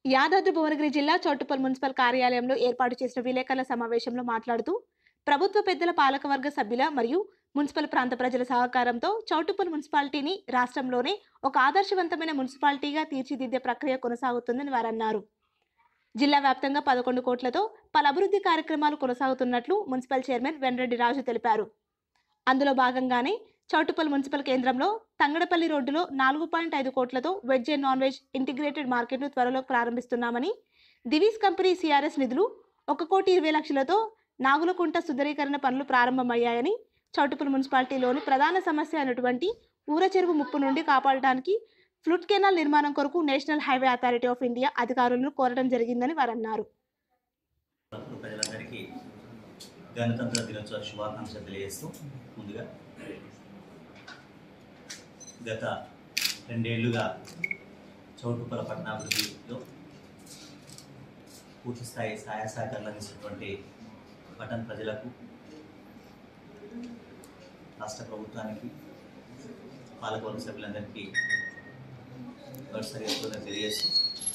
యాదాద్రి భువనగిరి జిల్లా చౌటుప్పల్ మున్సిపల్ కార్యాలయంలో ఏర్పాటు చేసిన విలేకరుల సమావేశంలో మాట్లాడుతూ ప్రభుత్వ పెద్దల పాలకవర్గ సభ్యుల మరియు మున్సిపల్ ప్రాంత ప్రజల సహకారంతో చౌటుప్పల్ మున్సిపాలిటీని రాష్ట్రంలోనే ఒక ఆదర్శవంతమైన మున్సిపాలిటీగా తీర్చిదిద్దే ప్రక్రియ కొనసాగుతుందని వారు అన్నారు జిల్లా వ్యాప్తంగా పదకొండు కోట్లతో పలు అభివృద్ధి కార్యక్రమాలు కొనసాగుతున్నట్లు మున్సిపల్ చైర్మన్ వెంరెడ్డి రాజు తెలిపారు అందులో భాగంగానే చౌటుప్పల్ మున్సిపల్ కేంద్రంలో తంగడపల్లి రోడ్డులో నాలుగు పాయింట్ ఐదు కోట్లతో veg and non veg integrated మార్కెట్ను త్వరలో ప్రారంభిస్తున్నామని దివీస్ కంపెనీ సిఆర్ఎస్ నిధులు ఒక కోటి ఇరవై లక్షలతో నాగులకుంట సుందరీకరణ పనులు ప్రారంభమయ్యాయని చౌటుప్పల్ మున్సిపాలిటీలోని ప్రధాన సమస్య అయినటువంటి ఊర చెరువు ముప్పు నుండి కాపాడడానికి ఫ్లూట్ కెనాల్ నిర్మాణం కొరకు national highway authority of India అధికారులను కోరడం జరిగిందని వారు అన్నారు తప్పుడు ప్రజలందరికీ గణతంత్ర దినోత్సవ శుభాకాంక్షలు తెలియజేస్తూ ముందుగా గత రెండేళ్లుగా చౌటుప్పల పట్టణాభివృద్ధిలో పూర్తి స్థాయి సహాయ సహకారాలు అందిస్తున్నటువంటి పట్టణ ప్రజలకు రాష్ట్ర ప్రభుత్వానికి పాలకవర్గ సభ్యులందరికీ వరుసగా కృతజ్ఞతలు తెలియజేస్తూ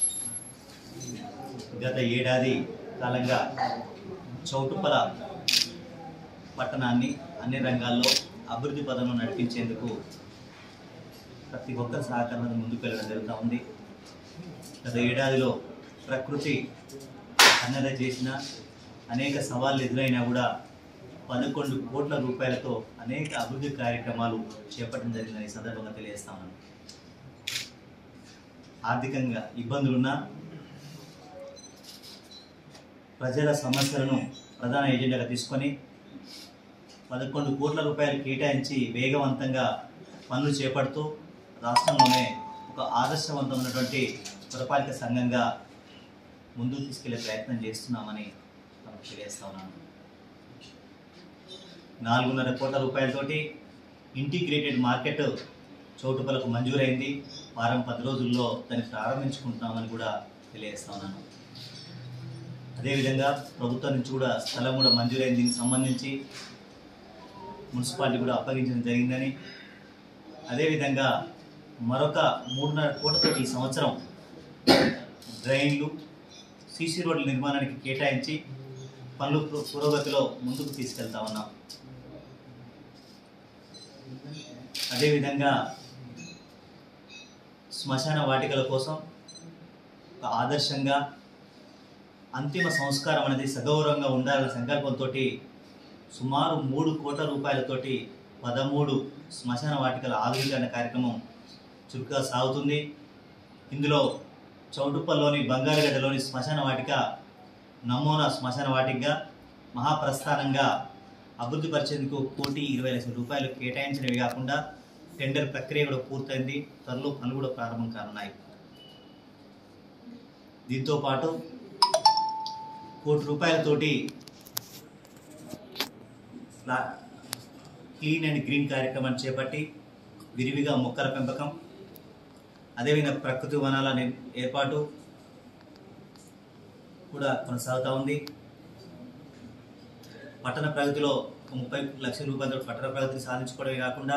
గత ఏడాది కాలంగా చౌటుప్పల పట్టణాన్ని అన్ని రంగాల్లో అభివృద్ధి పదంలో నడిపించేందుకు ప్రతి ఒక్కరి సహకారం ముందుకు వెళ్ళడం జరుగుతూ ఉంది గత ఏడాదిలో ప్రకృతి అన్నద చేసిన అనేక సవాళ్ళు ఎదురైనా కూడా పదకొండు కోట్ల రూపాయలతో అనేక అభివృద్ధి కార్యక్రమాలు చేపట్టడం జరిగిందని ఈ సందర్భంగా తెలియజేస్తా ఉన్నాను ఆర్థికంగా ఇబ్బందులున్నా ప్రజల సమస్యలను ప్రధాన ఎజెండాగా తీసుకొని పదకొండు కోట్ల రూపాయలు కేటాయించి వేగవంతంగా పనులు చేపడుతూ రాష్ట్రంలోనే ఒక ఆదర్శవంతమైనటువంటి పురపాలిక సంఘంగా ముందుకు తీసుకెళ్లే ప్రయత్నం చేస్తున్నామని తమకు తెలియజేస్తా ఉన్నాను నాలుగున్నర కోట్ల రూపాయలతోటి ఇంటిగ్రేటెడ్ మార్కెట్ చౌటుపలకు మంజూరైంది వారం పది రోజుల్లో దాన్ని ప్రారంభించుకుంటున్నామని కూడా తెలియజేస్తా ఉన్నాను అదేవిధంగా ప్రభుత్వం నుంచి కూడా స్థలం కూడా మంజూరైంది దీనికి సంబంధించి మున్సిపాలిటీ కూడా అప్పగించడం జరిగిందని అదేవిధంగా మరొక మూడున్నర కోట్లతో ఈ సంవత్సరం డ్రైన్లు సీసీ రోడ్ల నిర్మాణానికి కేటాయించి పనులు పు- పురోగతిలో ముందుకు తీసుకెళ్తా ఉన్నాం అదేవిధంగా శ్మశాన వాటికల కోసం ఒక ఆదర్శంగా అంతిమ సంస్కారం అనేది సగౌరవంగా ఉండాలన్న సంకల్పంతో సుమారు మూడు కోట్ల రూపాయలతోటి పదమూడు శ్మశాన వాటికల ఆధునీకరణ కార్యక్రమం చురుగ్గా సాగుతుంది ఇందులో చౌటుప్పల్లోని బంగారుగడ్డలోని శ్మశాన వాటిక నమూనా శ్మశాన వాటికగా మహాప్రస్థానంగా అభివృద్ధి పరిచేందుకు కోటి ఇరవై లక్షల రూపాయలు కేటాయించినవి కాకుండా టెండర్ ప్రక్రియ కూడా పూర్తయింది త్వరలో పనులు కూడా ప్రారంభం కానున్నాయి దీంతో పాటు కోటి రూపాయలతోటి ప్లా- క్లీన్ అండ్ గ్రీన్ కార్యక్రమాన్ని చేపట్టి విరివిగా మొక్కల పెంపకం అదేవిధంగా ప్రకృతి వనాల ని- ఏర్పాటు కూడా కొనసాగుతూ ఉంది పట్టణ ప్రగతిలో ఒక ముప్పై లక్షల రూపాయలతో పట్టణ ప్రగతిని సాధించుకోవడమే కాకుండా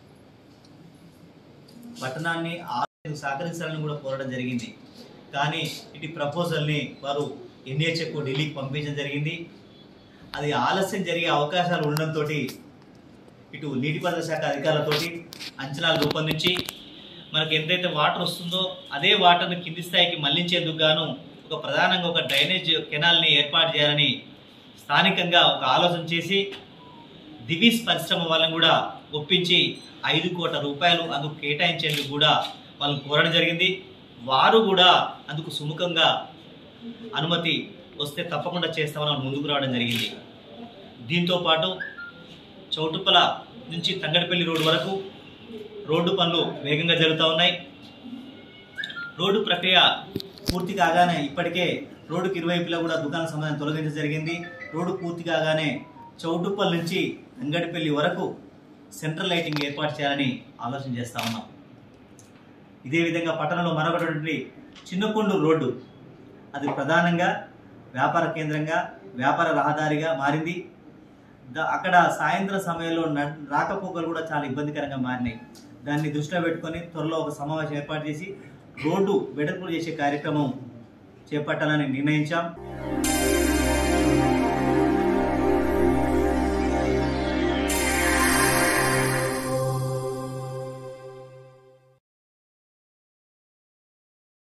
పట్టణాన్ని ఆర్థిక సహకరించాలని కూడా కోరడం జరిగింది కానీ ఇటు ప్రపోజల్ని వారు ఎన్హెచ్కు ఢిల్లీకి పంపించడం జరిగింది అది ఆలస్యం జరిగే అవకాశాలు ఉండడంతో ఇటు నీటిపారుదల శాఖ అధికారులతోటి అంచనాలు రూపొందించి మనకి ఎంతైతే వాటర్ వస్తుందో అదే వాటర్ని కింది స్థాయికి మళ్లించేందుకు గాను ఒక ప్రధానంగా ఒక డ్రైనేజ్ కెనాల్ని ఏర్పాటు చేయాలని స్థానికంగా ఒక ఆలోచన చేసి దివీస్ పరిశ్రమ వాళ్ళని కూడా ఒప్పించి ఐదు కోట్ల రూపాయలు అందుకు కేటాయించేందుకు కూడా వాళ్ళని కోరడం జరిగింది వారు కూడా అందుకు సుముఖంగా అనుమతి వస్తే తప్పకుండా చేస్తామని వాళ్ళు ముందుకు రావడం జరిగింది దీంతో పాటు చౌటుప్పల నుంచి తంగడిపల్లి రోడ్డు వరకు రోడ్డు పనులు వేగంగా జరుగుతూ ఉన్నాయి రోడ్డు ప్రక్రియ పూర్తి కాగానే ఇప్పటికే రోడ్డుకి ఇరువైపులా కూడా దుకాణ సమాధానం తొలగించడం జరిగింది రోడ్డు పూర్తి కాగానే చౌటుప్పల్ నుంచి తంగడిపల్లి వరకు సెంట్రల్ లైటింగ్ ఏర్పాటు చేయాలని ఆలోచన చేస్తా ఉన్నాం ఇదే విధంగా పట్టణంలో మరొకటి చిన్నకొండూరు రోడ్డు అది ప్రధానంగా వ్యాపార కేంద్రంగా వ్యాపార రహదారిగా మారింది ద- అక్కడ సాయంత్రం సమయంలో న- రాకపోకలు కూడా చాలా ఇబ్బందికరంగా మారినాయి దాన్ని దృష్టిలో పెట్టుకొని త్వరలో ఒక సమావేశం ఏర్పాటు చేసి రోడ్డు వెడల్పు చేసే కార్యక్రమం చేపట్టాలని నిర్ణయించాం